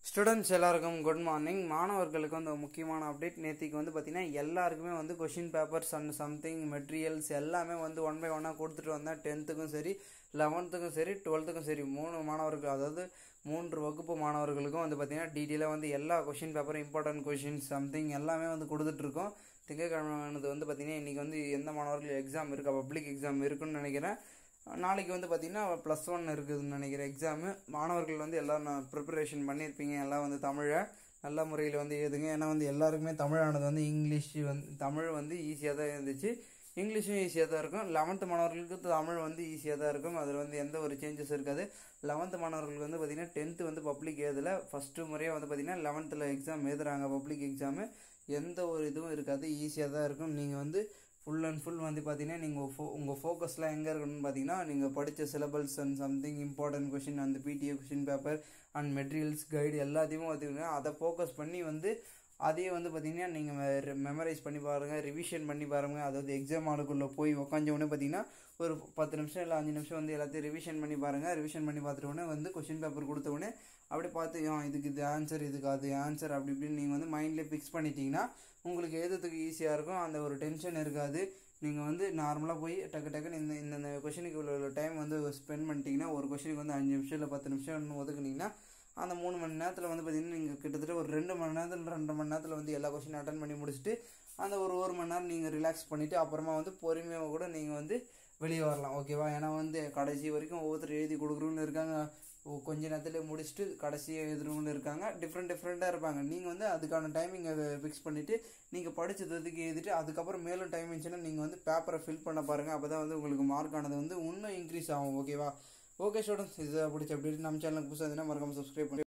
students எல்லாருக்கும் good morning மாணவர்களுக்கு வந்து ஒரு முக்கியமான அப்டேட் நேத்திக்கு வந்து பார்த்தீங்கன்னா எல்லாருக்குமே வந்து question papers and something materials எல்லாமே வந்து ஒன் பை ஒன்னாக கொடுத்துட்டு வந்தேன் டென்த்துக்கும் சரி லெவன்த்துக்கும் சரி டுவெல்த்துக்கும் சரி மூணு மாணவர்கள் அதாவது மூன்று வகுப்பு மாணவர்களுக்கும் வந்து பார்த்தீங்கன்னா டீட்டெயிலாக வந்து எல்லா கொஷின் பேப்பரும் இம்பார்ட்டன்ட் கொஷின்ஸ் சம்திங் எல்லாமே வந்து கொடுத்துட்ருக்கோம் திங்கட்கிழமையானது வந்து பார்த்தீங்கன்னா இன்றைக்கி வந்து எந்த மாணவர்கள் எக்ஸாம் இருக்கா பப்ளிக் எக்ஸாம் இருக்குன்னு நினைக்கிறேன் நாளைக்கு வந்து பார்த்தீங்கன்னா ப்ளஸ் ஒன் இருக்குதுன்னு நினைக்கிறேன் எக்ஸாமு மாணவர்கள் வந்து எல்லாம் நான் ப்ரிப்பரேஷன் பண்ணியிருப்பீங்க எல்லாம் வந்து தமிழை நல்ல முறையில் வந்து எழுதுங்க ஏன்னா வந்து எல்லாருக்குமே தமிழானது வந்து இங்கிலீஷ் வந்து தமிழ் வந்து ஈஸியாக தான் இருந்துச்சு இங்கிலீஷும் ஈஸியாக தான் இருக்கும் லெவன்த்து மாணவர்களுக்கு தமிழ் வந்து ஈஸியாக தான் இருக்கும் அதில் வந்து எந்த ஒரு சேஞ்சஸ் இருக்காது லெவன்த்து மாணவர்களுக்கு வந்து பார்த்திங்கன்னா டென்த்து வந்து பப்ளிக் எழுதலை ஃபஸ்ட்டு முறையாக வந்து பார்த்திங்கன்னா லெவன்த்தில் எக்ஸாம் எழுதுறாங்க பப்ளிக் எக்ஸாமு எந்த ஒரு இதுவும் இருக்காது ஈஸியாக தான் இருக்கும் நீங்கள் வந்து ஃபுல் அண்ட் ஃபுல் வந்து பார்த்தீங்கன்னா நீங்கள் ஃபோ உங்கள் ஃபோக்கஸ்லாம் எங்கே இருக்கணும்னு பார்த்தீங்கன்னா நீங்கள் படித்த syllabus and something important question அந்த PTA question paper and materials guide எல்லாத்தையுமே பார்த்தீங்கன்னா அதை ஃபோக்கஸ் பண்ணி வந்து அதையே வந்து பார்த்தீங்கன்னா நீங்கள் மெமரைஸ் பண்ணி பாருங்கள் ரிவிஷன் பண்ணி பாருங்கள் அதாவது எக்ஸாம் ஹாலுக்குள்ளே போய் உட்காந்த உடனே பார்த்தீங்கன்னா ஒரு பத்து நிமிஷம் இல்லை அஞ்சு நிமிஷம் வந்து எல்லாத்தையும் ரிவிஷன் பண்ணி பாருங்கள் ரிவிஷன் பண்ணி பார்த்துட்ட உடனே வந்து கொஷின் பேப்பர் கொடுத்த உடனே அப்படியே பார்த்து ஆ இதுக்கு இது ஆன்சர் இதுக்கு அது ஆன்சர் அப்படி இப்படின்னு நீங்கள் வந்து மைண்ட்லேயே ஃபிக்ஸ் பண்ணிட்டீங்கன்னா உங்களுக்கு எழுதுறதுக்கு ஈஸியாக இருக்கும் அந்த ஒரு டென்ஷன் இருக்காது நீங்கள் வந்து நார்மலாக போய் டக்கு டக்குன்னு இந்த இந்த கொஷினுக்கு இவ்வளோ டைம் வந்து ஸ்பெண்ட் பண்ணிட்டீங்கன்னா ஒரு கொஷினுக்கு வந்து அஞ்சு நிமிஷம் இல்லை பத்து நிமிஷம் ஒதுக்குனீங்கன்னா அந்த மூணு மணி நேரத்தில் வந்து பார்த்தீங்கன்னா நீங்கள் கிட்டத்தட்ட ஒரு ரெண்டு மணி நேரத்தில் ரெண்டு மணி நேரத்தில் வந்து எல்லா கொஷின் அட்டன் பண்ணி முடிச்சுட்டு அந்த ஒரு ஒரு மணி நேரம் நீங்கள் ரிலாக்ஸ் பண்ணிவிட்டு அப்புறமா வந்து பொறுமையாக கூட நீங்கள் வந்து வெளியே வரலாம் ஓகேவா ஏன்னா வந்து கடைசி வரைக்கும் ஒவ்வொருத்தர் எழுதி கொடுக்குறவங்க இருக்காங்க கொஞ்ச நேரத்தில் முடிச்சுட்டு கடைசியாக எழுதுறவங்களும் இருக்காங்க டிஃப்ரெண்ட் டிஃப்ரெண்ட்டாக இருப்பாங்க நீங்கள் வந்து அதுக்கான டைமிங்கை ஃபிக்ஸ் பண்ணிவிட்டு நீங்கள் படித்ததுக்கு எழுதிட்டு அதுக்கப்புறம் மேலும் டைம் இருந்துச்சுன்னா நீங்கள் வந்து பேப்பரை ஃபில் பண்ண பாருங்கள் அப்போ தான் வந்து உங்களுக்கு மார்க் ஆனது வந்து இன்னும் இன்க்ரீஸ் ஆகும் ஓகேவா ஓகே ஸ்டூடெண்ட்ஸ் இது பிடிச்ச அப்படி நம்ம சேனலுக்கு புதுசாக இருந்ததுன்னா மறக்காமல் சப்ஸ்கிரைப் பண்ணி